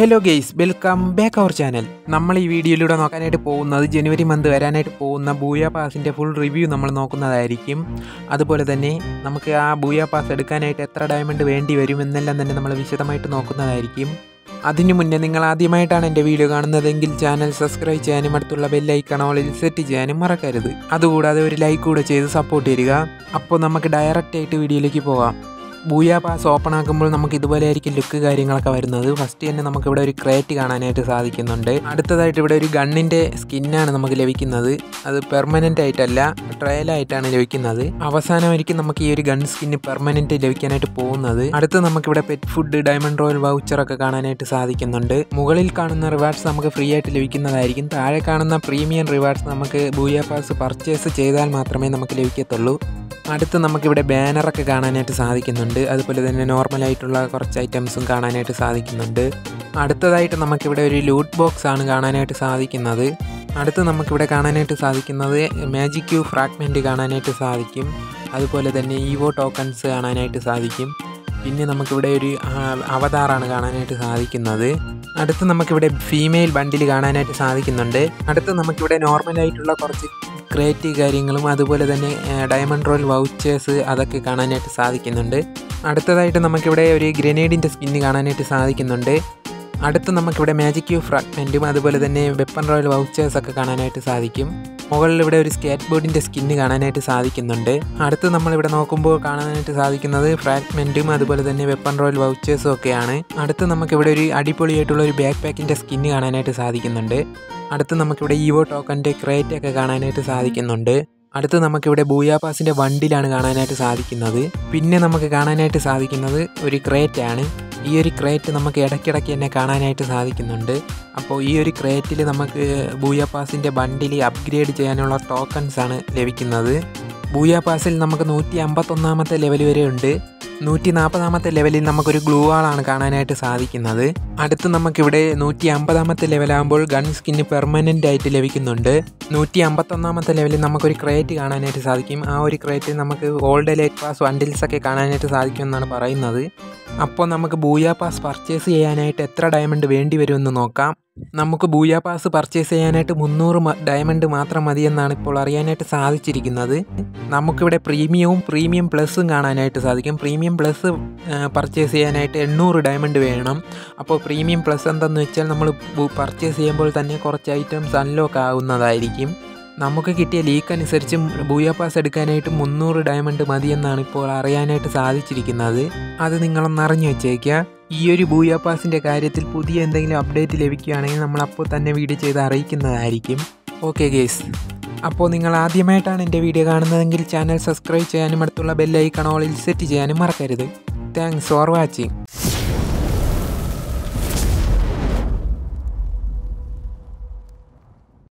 hello guys welcome back our channel നമ്മൾ ഈ വീഡിയോയിലൂടെ നോക്കാനായിട്ട് പോകുന്നത് ജനുവരി മന്ത് വരാനായിട്ട് പോകുന്ന ബൂയ പാസിൻ്റെ ഫുൾ റിവ്യൂ നമ്മൾ നോക്കുന്നതായിരിക്കും അതുപോലെ തന്നെ നമുക്ക് ആ ബൂയ പാസ് എടുക്കാനായിട്ട് എത്ര ഡയമണ്ട് വേണ്ടി വരും എന്നെല്ലാം തന്നെ നമ്മൾ വിശദമായിട്ട് നോക്കുന്നതായിരിക്കും അതിനു മുന്നേ നിങ്ങൾ ആദ്യമായിട്ടാണ് എൻ്റെ വീഡിയോ കാണുന്നതെങ്കിൽ ചാനൽ സബ്സ്ക്രൈബ് ചെയ്യാനും അടുത്തുള്ള ബെല്ലൈക്കണോളിൽ സെറ്റ് ചെയ്യാനും മറക്കരുത് അതുകൂടാതെ ഒരു ലൈക്ക് കൂടെ ചെയ്ത് സപ്പോർട്ട് ചെയ്യുക അപ്പോൾ നമുക്ക് ഡയറക്റ്റ് ആയിട്ട് വീഡിയോയിലേക്ക് പോകാം ബൂയ പാസ് ഓപ്പൺ ആക്കുമ്പോൾ നമുക്ക് ഇതുപോലെ ആയിരിക്കും ലുക്ക് കാര്യങ്ങളൊക്കെ വരുന്നത് ഫസ്റ്റ് തന്നെ നമുക്ക് ഇവിടെ ഒരു ക്രേറ്റ് കാണാനായിട്ട് സാധിക്കുന്നുണ്ട് അടുത്തതായിട്ട് ഇവിടെ ഒരു ഗണ്ണിൻ്റെ സ്കിന്നാണ് നമുക്ക് ലഭിക്കുന്നത് അത് പെർമനൻ്റ് ആയിട്ടല്ല ട്രയലായിട്ടാണ് ലഭിക്കുന്നത് അവസാനമായിരിക്കും നമുക്ക് ഈ ഒരു ഗൺ സ്കിന്ന് പെർമനൻ്റ് ലഭിക്കാനായിട്ട് പോകുന്നത് അടുത്ത് നമുക്കിവിടെ പെറ്റ് ഫുഡ് ഡയമണ്ട് റോയൽ വൗച്ചറൊക്കെ കാണാനായിട്ട് സാധിക്കുന്നുണ്ട് മുകളിൽ കാണുന്ന റിവാർഡ്സ് നമുക്ക് ഫ്രീ ആയിട്ട് ലഭിക്കുന്നതായിരിക്കും താഴെ കാണുന്ന പ്രീമിയം റിവാർഡ്സ് നമുക്ക് ബൂയ പാസ് പർച്ചേസ് ചെയ്താൽ മാത്രമേ നമുക്ക് ലഭിക്കത്തുള്ളൂ അടുത്ത് നമുക്കിവിടെ ബാനറൊക്കെ കാണാനായിട്ട് സാധിക്കുന്നുണ്ട് അതുപോലെ തന്നെ നോർമലായിട്ടുള്ള കുറച്ച് ഐറ്റംസും കാണാനായിട്ട് സാധിക്കുന്നുണ്ട് അടുത്തതായിട്ട് നമുക്കിവിടെ ഒരു ലൂട്ട് ബോക്സ് ആണ് കാണാനായിട്ട് സാധിക്കുന്നത് അടുത്ത് നമുക്കിവിടെ കാണാനായിട്ട് സാധിക്കുന്നത് മാജിക് ക്യൂ ഫ്രാഗ്മെൻറ്റ് കാണാനായിട്ട് സാധിക്കും അതുപോലെ തന്നെ ഈവോ ടോക്കൺസ് കാണാനായിട്ട് സാധിക്കും പിന്നെ നമുക്കിവിടെ ഒരു അവതാറാണ് കാണാനായിട്ട് സാധിക്കുന്നത് അടുത്ത് നമുക്കിവിടെ ഫീമെയിൽ ബണ്ടിൽ കാണാനായിട്ട് സാധിക്കുന്നുണ്ട് അടുത്ത് നമുക്കിവിടെ നോർമലായിട്ടുള്ള കുറച്ച് ക്രേറ്റ് കാര്യങ്ങളും അതുപോലെ തന്നെ ഡയമണ്ട് റോയൽ വൗച്ചേഴ്സ് അതൊക്കെ കാണാനായിട്ട് സാധിക്കുന്നുണ്ട് അടുത്തതായിട്ട് നമുക്കിവിടെ ഒരു ഗ്രനേഡിൻ്റെ സ്കിന്ന് കാണാനായിട്ട് സാധിക്കുന്നുണ്ട് അടുത്ത് നമുക്കിവിടെ മാജിക് ക്യൂ ഫ്രാഗ്മെൻറ്റും അതുപോലെ തന്നെ വെപ്പൺ റോയൽ വൗച്ചേഴ്സ് ഒക്കെ കാണാനായിട്ട് സാധിക്കും മുകളിൽ ഇവിടെ ഒരു സ്കേറ്റ് ബോർഡിൻ്റെ സ്കിന്ന് കാണാനായിട്ട് സാധിക്കുന്നുണ്ട് അടുത്ത് നമ്മളിവിടെ നോക്കുമ്പോൾ കാണാനായിട്ട് സാധിക്കുന്നത് ഫ്രാഗ്മെൻറ്റും അതുപോലെ തന്നെ വെപ്പൺ റോയൽ വൗച്ചേഴ്സും ഒക്കെയാണ് അടുത്ത് നമുക്കിവിടെ ഒരു അടിപൊളിയായിട്ടുള്ള ഒരു ബാക്ക് പാക്കിൻ്റെ സ്കിന്ന് കാണാനായിട്ട് സാധിക്കുന്നുണ്ട് അടുത്ത് നമുക്കിവിടെ ഈവോ ടോക്കൻ്റെ ക്രേറ്റ് ഒക്കെ കാണാനായിട്ട് സാധിക്കുന്നുണ്ട് അടുത്ത് നമുക്കിവിടെ ബൂയാപാസിൻ്റെ വണ്ടിലാണ് കാണാനായിട്ട് സാധിക്കുന്നത് പിന്നെ നമുക്ക് കാണാനായിട്ട് സാധിക്കുന്നത് ഒരു ക്രേറ്റ് ആണ് ഈ ഒരു ക്രേറ്റ് നമുക്ക് ഇടയ്ക്കിടയ്ക്ക് തന്നെ കാണാനായിട്ട് സാധിക്കുന്നുണ്ട് അപ്പോൾ ഈ ഒരു ക്രേറ്റിൽ നമുക്ക് ബൂയാപാസിൻ്റെ ബണ്ടിൽ അപ്ഗ്രേഡ് ചെയ്യാനുള്ള ടോക്കൺസ് ആണ് ലഭിക്കുന്നത് ബൂയാപാസിൽ നമുക്ക് നൂറ്റി അമ്പത്തൊന്നാമത്തെ ലെവൽ വരെ ഉണ്ട് നൂറ്റി നാൽപ്പതാമത്തെ ലെവലിൽ നമുക്കൊരു ഗ്ലൂ വാളാണ് കാണാനായിട്ട് സാധിക്കുന്നത് അടുത്ത് നമുക്കിവിടെ നൂറ്റി അമ്പതാമത്തെ ലെവലാകുമ്പോൾ ഗൺ സ്കിന്ന് പെർമനൻ്റ് ആയിട്ട് ലഭിക്കുന്നുണ്ട് നൂറ്റി അമ്പത്തൊന്നാമത്തെ ലെവലിൽ നമുക്കൊരു ക്രേറ്റ് കാണാനായിട്ട് സാധിക്കും ആ ഒരു ക്രേറ്റിൽ നമുക്ക് ഓൾഡ് ലൈറ്റ് പാസ് വണ്ടിൽസ് ഒക്കെ കാണാനായിട്ട് സാധിക്കുമെന്നാണ് പറയുന്നത് അപ്പോൾ നമുക്ക് ബൂയാ പാസ് പർച്ചേസ് ചെയ്യാനായിട്ട് എത്ര ഡയമണ്ട് വേണ്ടി വരുമെന്ന് നോക്കാം നമുക്ക് ബൂയാ പാസ് പർച്ചേസ് ചെയ്യാനായിട്ട് മുന്നൂറ് ഡയമണ്ട് മാത്രം മതിയെന്നാണ് ഇപ്പോൾ അറിയാനായിട്ട് സാധിച്ചിരിക്കുന്നത് നമുക്കിവിടെ പ്രീമിയവും പ്രീമിയം പ്ലസും കാണാനായിട്ട് സാധിക്കും പ്രീമിയം പ്ലസ് പർച്ചേസ് ചെയ്യാനായിട്ട് എണ്ണൂറ് ഡയമണ്ട് വേണം അപ്പോൾ പ്രീമിയം പ്ലസ് എന്തെന്ന് വെച്ചാൽ നമ്മൾ പർച്ചേസ് ചെയ്യുമ്പോൾ തന്നെ കുറച്ച് ഐറ്റംസ് അൺലോക്ക് ആവുന്നതായിരിക്കും നമുക്ക് കിട്ടിയ ലീക്ക് അനുസരിച്ച് ബൂയാ പാസ് എടുക്കാനായിട്ട് മുന്നൂറ് ഡയമണ്ട് മതിയെന്നാണ് ഇപ്പോൾ അറിയാനായിട്ട് സാധിച്ചിരിക്കുന്നത് അത് നിങ്ങളൊന്ന് അറിഞ്ഞു വെച്ചേക്കുക ഈ ഒരു ബൂയാ പാസിൻ്റെ കാര്യത്തിൽ പുതിയ എന്തെങ്കിലും അപ്ഡേറ്റ് ലഭിക്കുകയാണെങ്കിൽ നമ്മൾ അപ്പോൾ തന്നെ വീഡിയോ ചെയ്ത് അറിയിക്കുന്നതായിരിക്കും ഓക്കെ ഗേസ് അപ്പോൾ നിങ്ങൾ ആദ്യമായിട്ടാണ് എൻ്റെ വീഡിയോ കാണുന്നതെങ്കിൽ ചാനൽ സബ്സ്ക്രൈബ് ചെയ്യാനും അടുത്തുള്ള ബെല്ലൈക്കൺ ഓളിൽ സെറ്റ് ചെയ്യാനും മറക്കരുത് താങ്ക്സ് ഫോർ വാച്ചിങ്